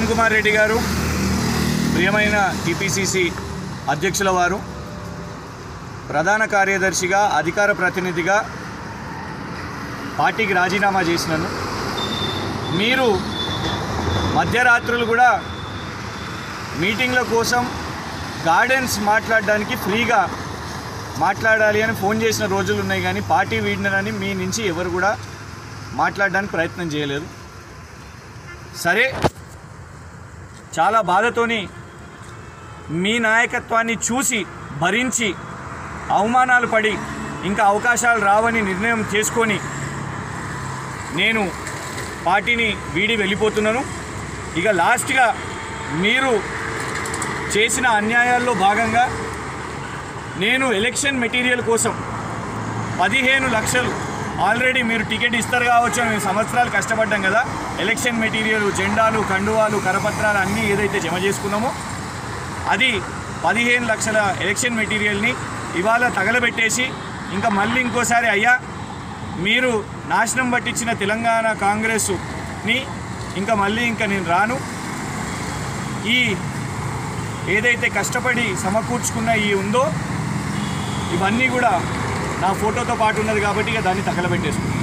ఉత్తమ్ కుమార్ రెడ్డి గారు ప్రియమైన టిపిసిసి అధ్యక్షుల వారు ప్రధాన కార్యదర్శిగా అధికార ప్రతినిధిగా పార్టీకి రాజీనామా చేసినాను మీరు మధ్యరాత్రులు కూడా మీటింగ్ల కోసం గార్డెన్స్ మాట్లాడడానికి ఫ్రీగా మాట్లాడాలి అని ఫోన్ చేసిన రోజులు ఉన్నాయి కానీ పార్టీ వీడినని మీ నుంచి ఎవరు కూడా మాట్లాడడానికి ప్రయత్నం చేయలేదు సరే చాలా బాధతోని మీ నాయకత్వాన్ని చూసి భరించి అవమానాలు పడి ఇంకా అవకాశాలు రావని నిర్ణయం చేసుకొని నేను పార్టీని వీడి వెళ్ళిపోతున్నాను ఇక లాస్ట్గా మీరు చేసిన అన్యాయాల్లో భాగంగా నేను ఎలక్షన్ మెటీరియల్ కోసం పదిహేను లక్షలు ఆల్రెడీ మీరు టికెట్ ఇస్తారు కావచ్చు అని మేము సంవత్సరాలు కష్టపడ్డాం కదా ఎలక్షన్ మెటీరియల్ జెండాలు కండువాలు కరపత్రాలు అన్నీ ఏదైతే జమ చేసుకున్నామో అది పదిహేను లక్షల ఎలక్షన్ మెటీరియల్ని ఇవాళ తగలబెట్టేసి ఇంకా మళ్ళీ ఇంకోసారి అయ్యా మీరు నాశనం పట్టించిన తెలంగాణ కాంగ్రెస్ని ఇంకా మళ్ళీ ఇంకా నేను రాను ఈ ఏదైతే కష్టపడి సమకూర్చుకున్న ఈ ఉందో ఇవన్నీ కూడా నా ఫోటోతో పాటు ఉన్నది కాబట్టి ఇక దాన్ని తగలబెట్టేసుకున్నాను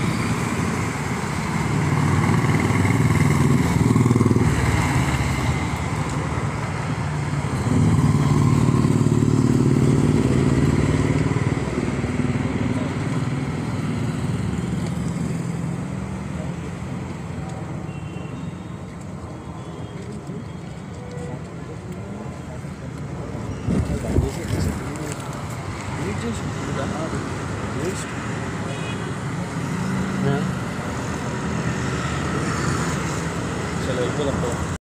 చలో వెళ్ళిపోదాం